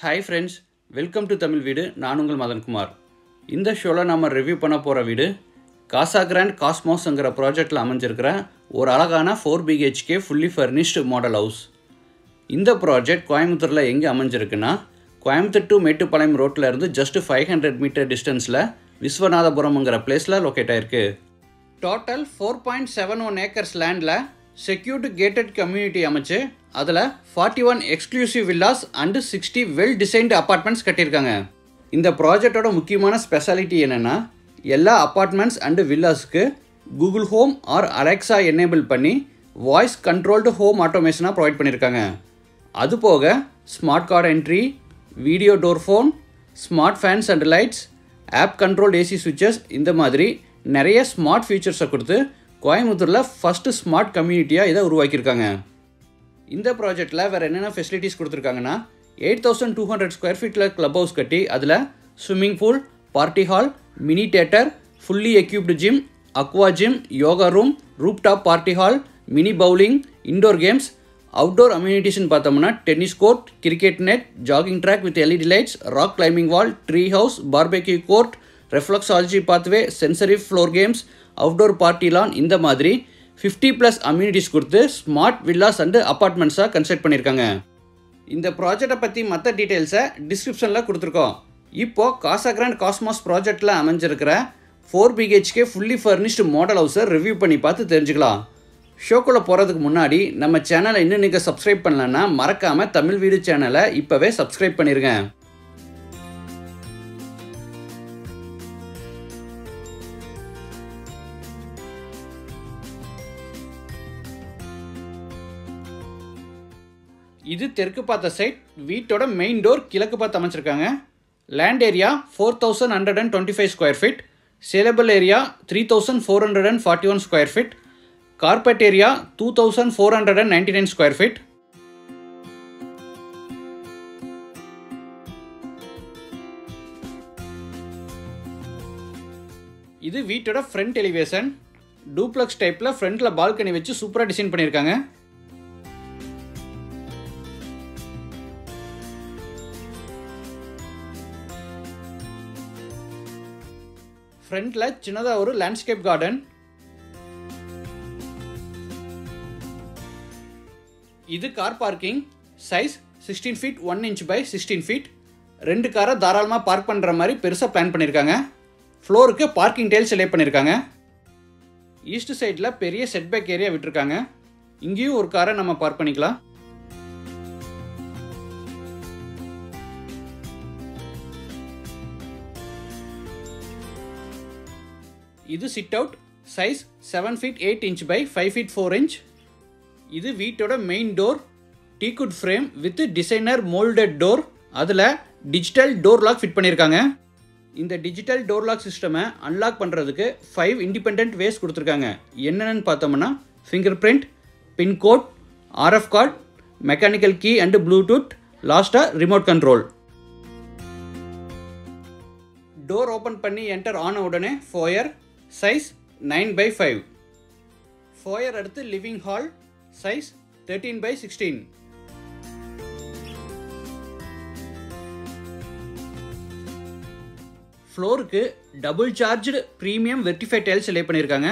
hi friends welcome to Tamil Veedu நான் உங்கள் மதன்குமார் இந்த ஷோவில் நம்ம ரிவ்யூ பண்ண போகிற வீடு காசா கிராண்ட் காஸ்மோஸ்ங்கிற ப்ராஜெக்டில் அமைஞ்சிருக்கிற ஒரு அழகான four BHK fully furnished model house இந்த ப்ராஜெக்ட் கோயம்புத்தூரில் எங்கே அமைஞ்சிருக்குன்னா கோயம்புத்தூர் டு மேட்டுப்பாளையம் ரோட்டில் இருந்து ஜஸ்ட் ஃபைவ் ஹண்ட்ரட் மீட்டர் டிஸ்டன்ஸில் விஸ்வநாதபுரம்ங்கிற பிளேஸில் லொக்கேட் ஆயிருக்கு total four point seven one acres லேண்டில் செக்யூர்டு கேட்டட் கம்யூனிட்டி அமைச்சு அதில் forty one exclusive villas and sixty well designed apartments கட்டியிருக்காங்க இந்த ப்ராஜெக்டோட முக்கியமான ஸ்பெஷாலிட்டி என்னென்னா எல்லா அப்பார்ட்மெண்ட்ஸ் அண்டு வில்லாஸ்க்கு Google home or Alexa enable பண்ணி வாய்ஸ் கண்ட்ரோல்டு ஹோம் ஆட்டோமேஷனாக ப்ரொவைட் பண்ணியிருக்காங்க அது போக smart card entry video door phone smart fans and lights app control AC switches இந்த மாதிரி நிறைய ஸ்மார்ட் ஃபீச்சர்ஸை கொடுத்து கோயம்புத்தூரில் ஃபஸ்ட்டு ஸ்மார்ட் கம்யூனிட்டியாக இதை உருவாக்கியிருக்காங்க இந்த ப்ராஜெக்ட்டில் வேறு என்னென்ன ஃபெசிலிட்டிஸ் கொடுத்துருக்காங்கன்னா eight thousand two hundred square ஃபீட்டில் க்ளப் ஹவுஸ் கட்டி அதில் swimming pool party hall mini theatre fully equipped gym aqua gym yoga room roof top party hall mini bowling indoor games outdoor அம்யூனிட்டிஸ்னு பார்த்தோம்னா tennis court cricket net jogging track with LED lights rock climbing wall tree house barbecue court reflexology pathway sensory floor games outdoor party lawn இந்த மாதிரி fifty plus amenities கொடுத்து smart villas and அப்பார்ட்மெண்ட்ஸாக construct பண்ணியிருக்காங்க இந்த ப்ராஜெக்டை பற்றி மற்ற டீட்டெயில்ஸை டிஸ்கிரிப்ஷனில் கொடுத்துருக்கோம் இப்போது காசாகிராண்ட் காஸ்மாஸ் ப்ராஜெக்டில் அமைஞ்சிருக்கிற four BHK fully furnished model ஹவுஸை ரிவ்யூ பண்ணி பார்த்து தெரிஞ்சுக்கலாம் ஷோக்குள்ளே போகிறதுக்கு முன்னாடி நம்ம சேனலை இன்னும் நீங்கள் சப்ஸ்கிரைப் பண்ணலன்னா மறக்காமல் தமிழ் வீடு சேனலை இப்போவே சப்ஸ்கிரைப் பண்ணிடுங்க இது தெற்கு பார்த்த சைட் வீட்டோட மெயின் டோர் கிழக்கு பார்த்து அமைச்சிருக்காங்க land area four thousand hundred and twenty five square feet saleable area three thousand four hundred and forty one square feet carpet area two thousand four hundred and ninety nine square feet இது வீட்டோட front elevation duplex டைப்பில் ஃப்ரண்ட்டில் balcony வச்சு சூப்பராக design பண்ணியிருக்காங்க ஃப்ரண்ட்டில் சின்னதாக ஒரு லேண்ட்ஸ்கேப் கார்டன் இது car parking size sixteen feet one inch by sixteen feet ரெண்டு காரை தாராளமாக பார்க் பண்ணுற மாதிரி பெருசாக பிளான் பண்ணியிருக்காங்க ஃப்ளோருக்கு பார்க்கிங் டைல்ஸ் செலக்ட் பண்ணியிருக்காங்க ஈஸ்ட் சைடில் பெரிய செட்பேக் ஏரியா விட்டுருக்காங்க இங்கேயும் ஒரு காரை நம்ம பார்க் பண்ணிக்கலாம் இது sit out size seven feet eight inch by five feet four inch இது வீட்டோட main door teakwood frame with designer moulded door அதில் டிஜிட்டல் டோர் லாக் ஃபிட் பண்ணியிருக்காங்க இந்த டிஜிட்டல் டோர் லாக் சிஸ்டமை அன்லாக் பண்ணுறதுக்கு ஃபைவ் இண்டிபெண்ட் வேஸ் கொடுத்துருக்காங்க என்னென்னு பார்த்தோம்னா fingerprint pin code RF card mechanical key and Bluetooth லாஸ்ட்டாக ரிமோட் கண்ட்ரோல் டோர் ஓப்பன் பண்ணி என்டர் ஆன உடனே foyer size nine by five foyer அடுத்து living hall size thirteen by sixteen ஃப்ளோருக்கு டபுள் சார்ஜ்டு ப்ரீமியம் வெர்டிஃபை டைல்ஸ் லே பண்ணியிருக்காங்க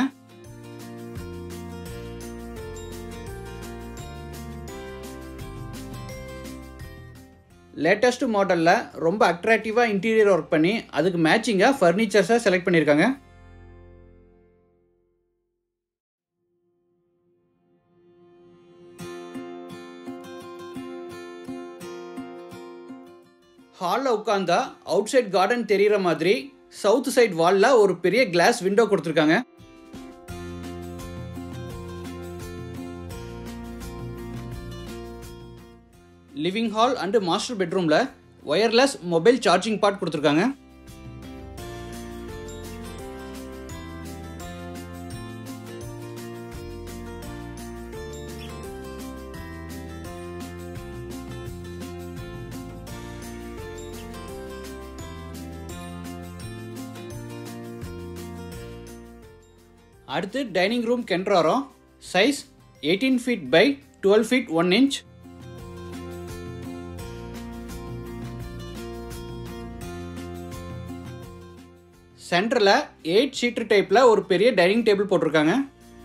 latest மாடலில் ரொம்ப அட்ராக்டிவாக இன்டீரியர் ஒர்க் பண்ணி அதுக்கு மேட்சிங்காக ஃபர்னிச்சர்ஸை செலக்ட் பண்ணியிருக்காங்க ஹாலில் உட்காந்தா அவுட் சைட் கார்டன் தெரிகிற மாதிரி சவுத் சைட் வாலில் ஒரு பெரிய கிளாஸ் விண்டோ கொடுத்துருக்காங்க லிவிங் ஹால் அண்டு மாஸ்டர் பெட்ரூமில் ஒயர்லெஸ் மொபைல் சார்ஜிங் பாட் கொடுத்துருக்காங்க அடுத்து டைனிங் ரூம் கென்ட்ராரம் size eighteen feet by twelve feet one inch சென்டரில் எயிட் சீட்டர் டைப்பில் ஒரு பெரிய டைனிங் டேபிள் போட்டிருக்காங்க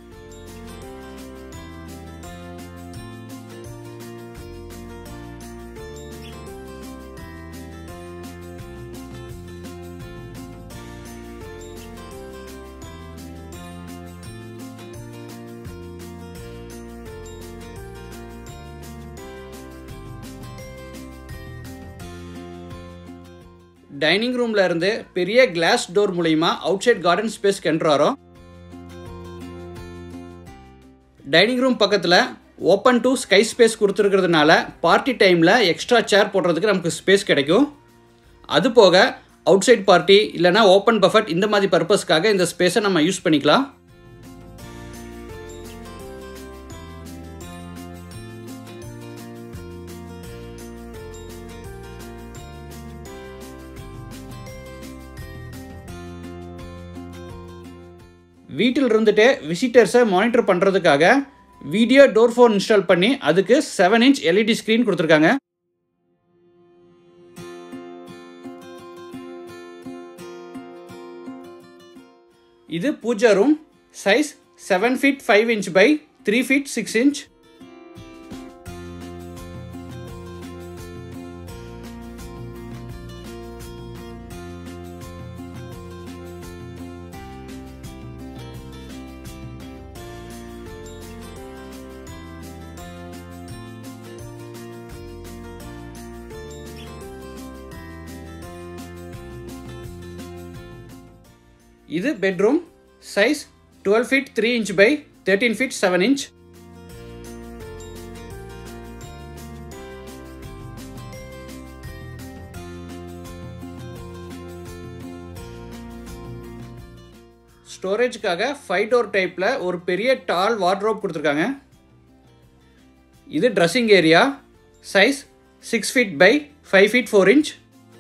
டைனிங் ரூம்ல இருந்து பெரிய கிளாஸ் டோர் மூலியமா அவுட் சைட் கார்டன் ஸ்பேஸ் கென்றாரோ டைனிங் ரூம் பக்கத்தில் ஓப்பன் டு ஸ்கை ஸ்பேஸ் கொடுத்துருக்கிறதுனால பார்ட்டி டைமில் எக்ஸ்ட்ரா சேர் போடுறதுக்கு நமக்கு ஸ்பேஸ் கிடைக்கும் அது போக அவுட் சைட் பார்ட்டி இல்லைனா ஓப்பன் பஃபட் இந்த மாதிரி பர்பஸ்க்காக இந்த ஸ்பேஸை நம்ம யூஸ் பண்ணிக்கலாம் வீட்டில் இருந்துட்டு விசிட்டர்ஸை மானிட்டர் பண்ணுறதுக்காக வீடியோ டோர் ஃபோன் இன்ஸ்டால் பண்ணி அதுக்கு செவன் இன்ச் எல்இடி ஸ்க்ரீன் கொடுத்துருக்காங்க இது pooja room size seven feet five inch by three feet six inch இது bedroom size twelve feet three inch by thirteen feet seven inch ஸ்டோரேஜ்க்காக five door டைப்பில் ஒரு பெரிய tall wardrobe கொடுத்துருக்காங்க இது dressing area size six feet by five feet four inch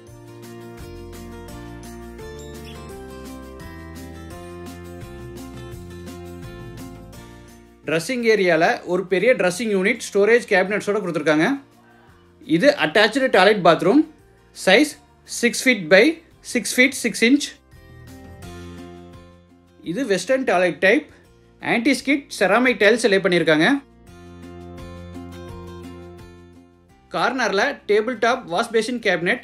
dressing ஏரியாவில் ஒரு பெரிய ட்ரெஸ்ஸிங் யூனிட் ஸ்டோரேஜ் கேபினட்ஸோட கொடுத்துருக்காங்க இது attach toilet bathroom size six feet by six feet six inch இது western toilet type anti skid ceramic tiles lay பண்ணியிருக்காங்க கார்னரில் table top wash basin cabinet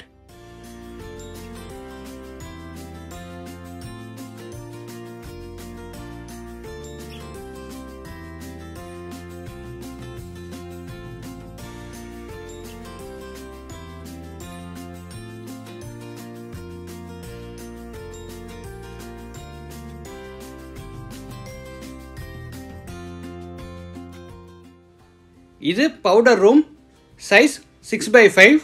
இது powder room size six by five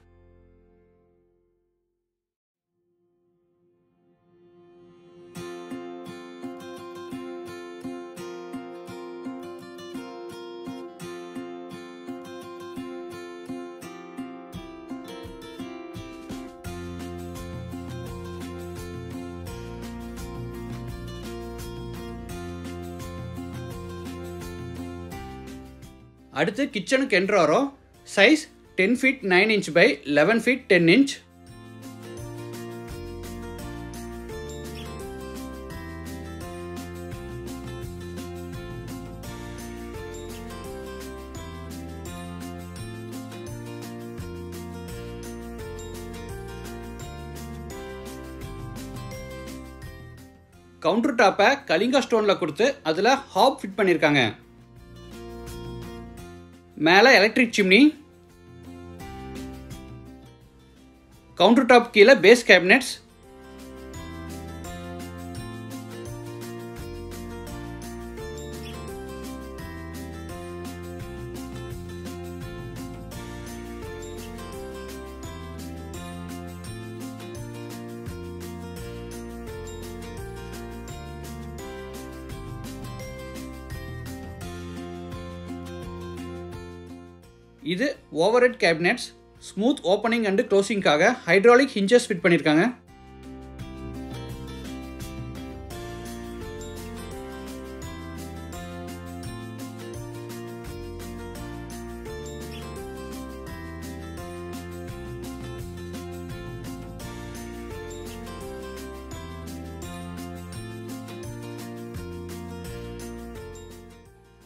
அடுத்து கிச்சனுக்கு என்ட்ராரோ size ten feet nine inch by eleven feet ten inch counter டாப்பை கலிங்கா ஸ்டோனில் கொடுத்து அதில் ஹாப் ஃபிட் பண்ணியிருக்காங்க மேலே எலக்ட்ரிக் சிம்னி கவுண்டர் டாப் கீழே பேஸ் கேபினெட்ஸ் இது over head cabinets smooth opening and க்ளோசிங்காக ஹைட்ராலிக் ஹிஞ்சஸ் ஃபிட் பண்ணியிருக்காங்க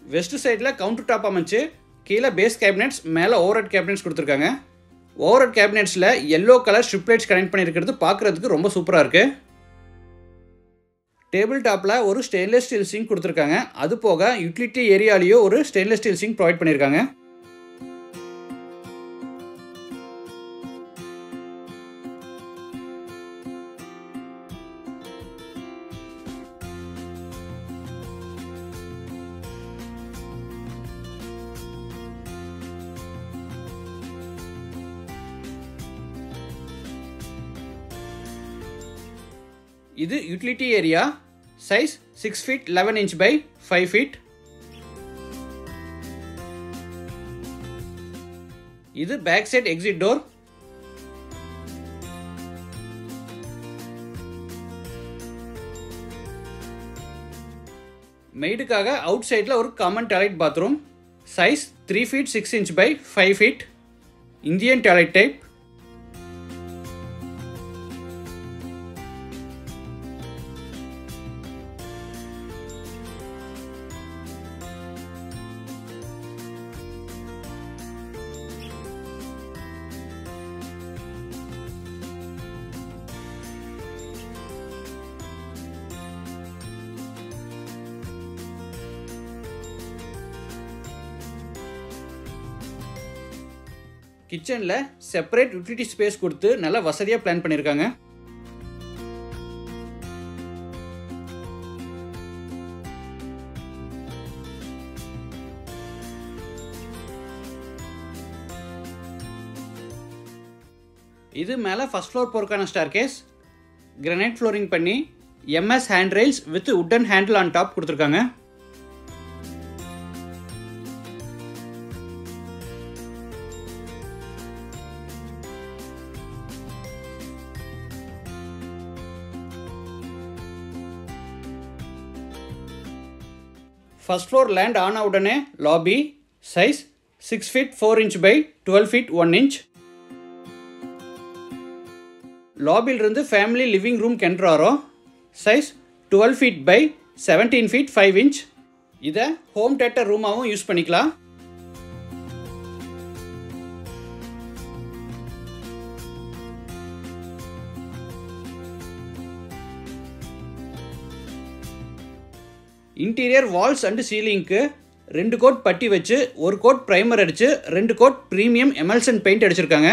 வெஸ்ட் சைடில் கவுண்டர் டாப் அமைச்சு கீழே பேஸ் கேபினெட்ஸ் மேலே ஓவர்ஹெட் கேபினெட்ஸ் கொடுத்துருக்காங்க ஓவர்ஹெட் கேபினெட்ஸில் yellow colour strip lights connect பண்ணியிருக்கிறது பார்க்குறதுக்கு ரொம்ப சூப்பராக இருக்குது டேபிள் டாப்பில் ஒரு ஸ்டெயின்லெஸ் ஸ்டீல் சிங்க் கொடுத்துருக்காங்க அது போக யூட்டிலிட்டி ஏரியாலேயும் ஒரு ஸ்டெயின்லெஸ் ஸ்டீல் சிங்க் ப்ரொவைட் பண்ணியிருக்காங்க இது utility area size six feet eleven inch by five feet இது பேக் சைட் எக்ஸிட் டோர் மெய்டுக்காக அவுட் சைடில் ஒரு common toilet bathroom size three feet six inch by five feet Indian toilet type கிச்சனில் separate utility space கொடுத்து நல்லா வசதியாக plan பண்ணியிருக்காங்க இது மேலே ஃபஸ்ட் ஃப்ளோர் போகிறக்கான ஸ்டார் கேஸ் கிரனைட் ஃப்ளோரிங் பண்ணி MS hand rails with wooden handle on top கொடுத்துருக்காங்க ஃபஸ்ட் ஃப்ளோர் லேண்ட் ஆன உடனே lobby size six feet four inch by twelve feet one inch லாபிலிருந்து ஃபேமிலி லிவிங் ரூம் கென்ட்ராரோ size twelve feet by seventeen feet five inch இதை home theatre ரூமாகவும் use பண்ணிக்கலாம் interior walls and சீலிங்க்கு ரெண்டு coat பட்டி வச்சு ஒரு கோட் ப்ரைமர் அடித்து ரெண்டு கோட் ப்ரீமியம் எமல்சன் பெயிண்ட் அடிச்சிருக்காங்க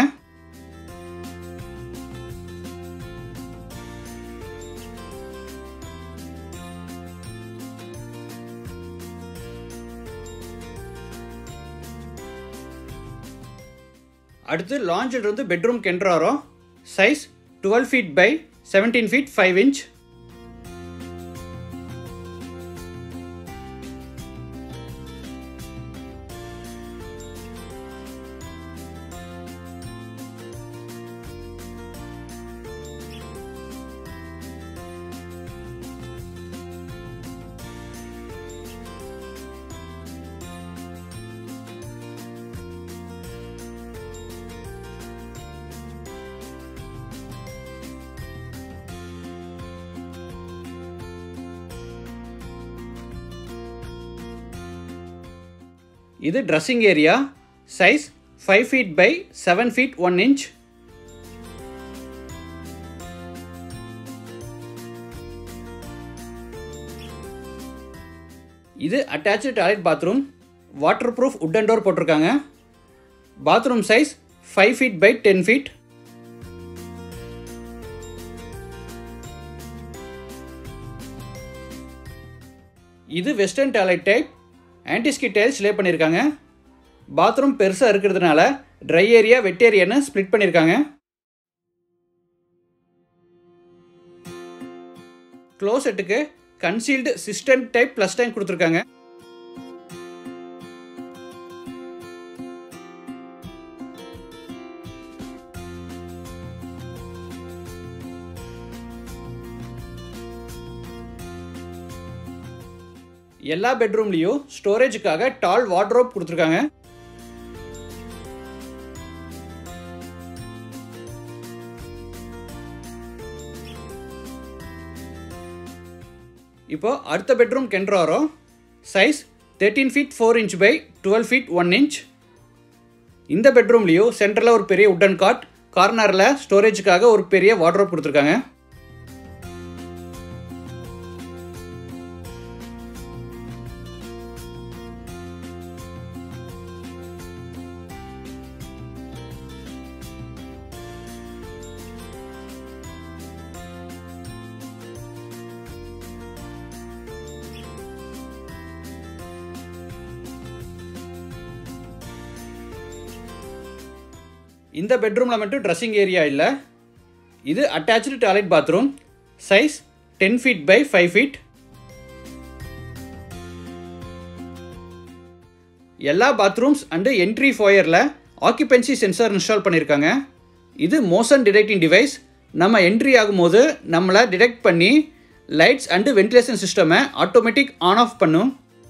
அடுத்து லாஞ்சில் இருந்து பெட்ரூம் கென்றாரோ size twelve feet by seventeen feet five inch இது dressing area size five feet by seven feet one inch இது attach toilet bathroom waterproof wooden door போட்டிருக்காங்க bathroom size five feet by ten feet இது western toilet type antiskid tiles lay பண்ணியிருக்காங்க bathroom பெருசாக இருக்கிறதுனால try area வெட் ஏரியான்னு split பண்ணியிருக்காங்க க்ளோசெட்டுக்கு concealed system type ப்ளஸ் டைம் கொடுத்துருக்காங்க எல்லா பெட்ரூம்லேயும் ஸ்டோரேஜுக்காக டால் வார்ட்ரோப் கொடுத்துருக்காங்க இப்போ அடுத்த பெட்ரூம் கென்றாரோ size thirteen feet four inch by twelve feet one inch இந்த பெட்ரூம்லேயும் சென்டரில் ஒரு பெரிய உட்டன் காட் கார்னரில் ஸ்டோரேஜுக்காக ஒரு பெரிய வார்ட்ரோப் கொடுத்துருக்காங்க இந்த பெட்ரூமில் மட்டும் ட்ரெஸ்ஸிங் ஏரியா இல்லை இது attach toilet bathroom size ten feet by five feet எல்லா பாத்ரூம்ஸ் அண்டு என்ட்ரி ஃபோயரில் ஆக்குபென்சி சென்சார் இன்ஸ்டால் பண்ணியிருக்காங்க இது மோஷன் டிடெக்டிங் டிவைஸ் நம்ம என்ட்ரி ஆகும்போது நம்மளை டிடெக்ட் பண்ணி லைட்ஸ் அண்டு வென்டிலேஷன் சிஸ்டமை ஆட்டோமேட்டிக் ஆன் ஆஃப் பண்ணும்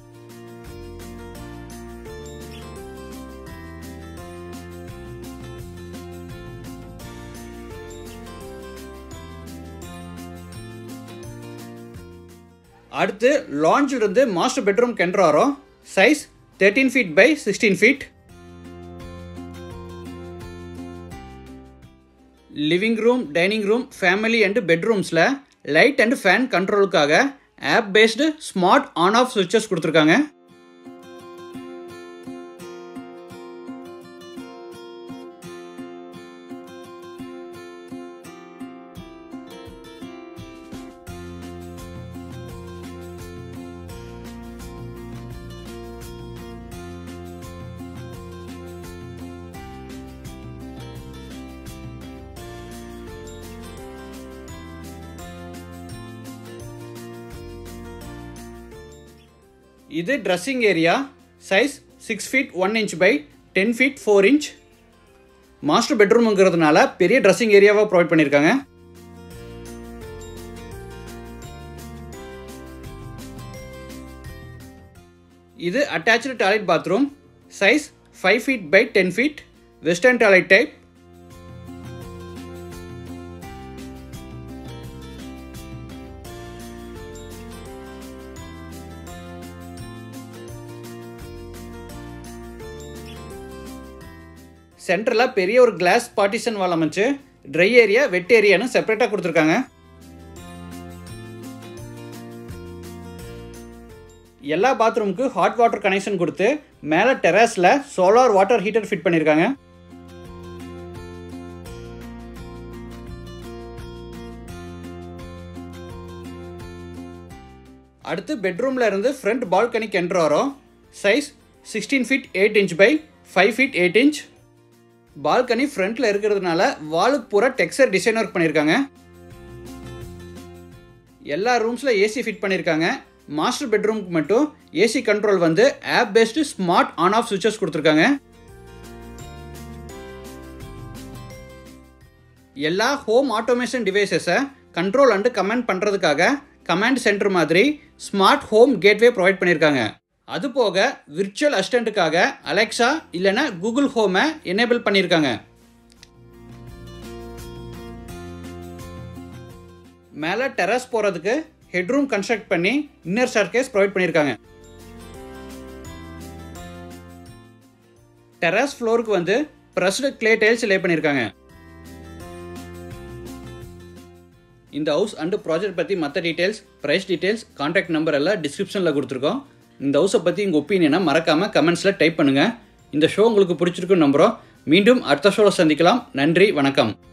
அடுத்து லான்ச் இருந்து மாஸ்டர் பெட்ரூம் கென்றாரோ size thirteen feet by sixteen feet living room dining room family and பெட்ரூம்ஸில் லைட் அண்ட் ஃபேன் கண்ட்ரோலுக்காக app based smart on off switches கொடுத்துருக்காங்க இது dressing area size six feet one inch by ten feet four inch master பெட்ரூமுங்கிறதுனால பெரிய dressing ஏரியாவை provide பண்ணியிருக்காங்க இது attach toilet bathroom size five feet by ten feet western toilet type சென்டரில் பெரிய ஒரு கிளாஸ் பார்ட்டிஷன் வால் அமைச்சு ட்ரை ஏரியா வெட் ஏரியான்னு செப்பரேட்டாக கொடுத்துருக்காங்க எல்லா பாத்ரூமுக்கு ஹாட் வாட்டர் கனெக்ஷன் கொடுத்து மேலே டெராஸில் சோலார் வாட்டர் ஹீட்டர் ஃபிட் பண்ணியிருக்காங்க அடுத்து பெட்ரூமில் இருந்து ஃப்ரண்ட் பால்கனிக்கு என்ட்ரு வரோம் size sixteen feet eight inch by five feet eight inch balcony ஃப்ரண்ட்டில் இருக்கிறதுனால வாலுக்கு பூரா டெக்ஸ்சர் டிசைன் ஒர்க் பண்ணியிருக்காங்க எல்லா ரூம்ஸில் ஏசி ஃபிட் பண்ணியிருக்காங்க மாஸ்டர் பெட்ரூமுக்கு மட்டும் ஏசி கண்ட்ரோல் வந்து app based smart on off switches கொடுத்துருக்காங்க எல்லா ஹோம் ஆட்டோமேஷன் டிவைசஸை கண்ட்ரோல் அண்டு கமெண்ட் பண்ணுறதுக்காக கமாண்ட் சென்டர் மாதிரி ஸ்மார்ட் ஹோம் கேட்வே ப்ரொவைட் பண்ணியிருக்காங்க அது போக விர்ச்சுவல் அசிஸ்டண்ட்டுக்காக அலெக்ஸா இல்லைன்னா கூகுள் ஹோமை எனேபிள் பண்ணியிருக்காங்க மேலே டெரஸ் போகிறதுக்கு ஹெட்ரூம் கன்ஸ்ட்ரக்ட் பண்ணி இன்னர் ஸ்டார்கேஸ் ப்ரொவைட் பண்ணியிருக்காங்க டெரஸ் ஃப்ளோருக்கு வந்து ப்ரெஸ்டு கிளே டைல்ஸ் லே பண்ணியிருக்காங்க இந்த ஹவுஸ் அண்டு ப்ராஜெக்ட் பற்றி மற்ற details price details contact number எல்லாம் டிஸ்கிரிப்ஷனில் கொடுத்துருக்கோம் இந்த ஹவுஸை பற்றி உங்கள் ஒப்பீனியனை மறக்காமல் கமெண்ட்ஸில் டைப் பண்ணுங்கள் இந்த ஷோ உங்களுக்கு பிடிச்சிருக்குன்னு நம்புகிறோம் மீண்டும் அடுத்த ஷோவில் சந்திக்கலாம் நன்றி வணக்கம்